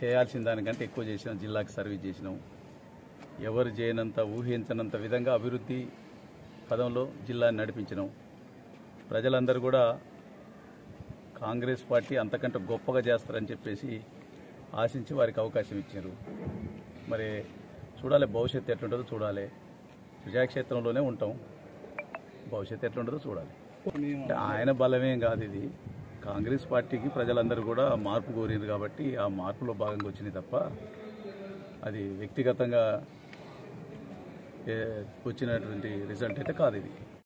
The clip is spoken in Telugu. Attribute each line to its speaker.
Speaker 1: చేయాల్సిన దానికంటే ఎక్కువ చేసినాం జిల్లాకి సర్వీస్ చేసినాం ఎవరు చేయనంత ఊహించనంత విధంగా అభివృద్ధి పదంలో జిల్లాని నడిపించినాం ప్రజలందరూ కూడా కాంగ్రెస్ పార్టీ అంతకంటే గొప్పగా చేస్తారని చెప్పేసి ఆశించి వారికి అవకాశం ఇచ్చారు మరి చూడాలి భవిష్యత్తు ఎట్లుంటుందో చూడాలి ప్రజాక్షేత్రంలోనే ఉంటాం భవిష్యత్తు ఎట్లుంటుందో చూడాలి అంటే ఆయన బలమేం కాదు ఇది కాంగ్రెస్ పార్టీకి ప్రజలందరూ కూడా మార్పు కోరింది కాబట్టి ఆ మార్పులో భాగంగా వచ్చింది తప్ప అది వ్యక్తిగతంగా ఏ, వచ్చినటువంటి రిజల్ట్ అయితే కాదు ఇది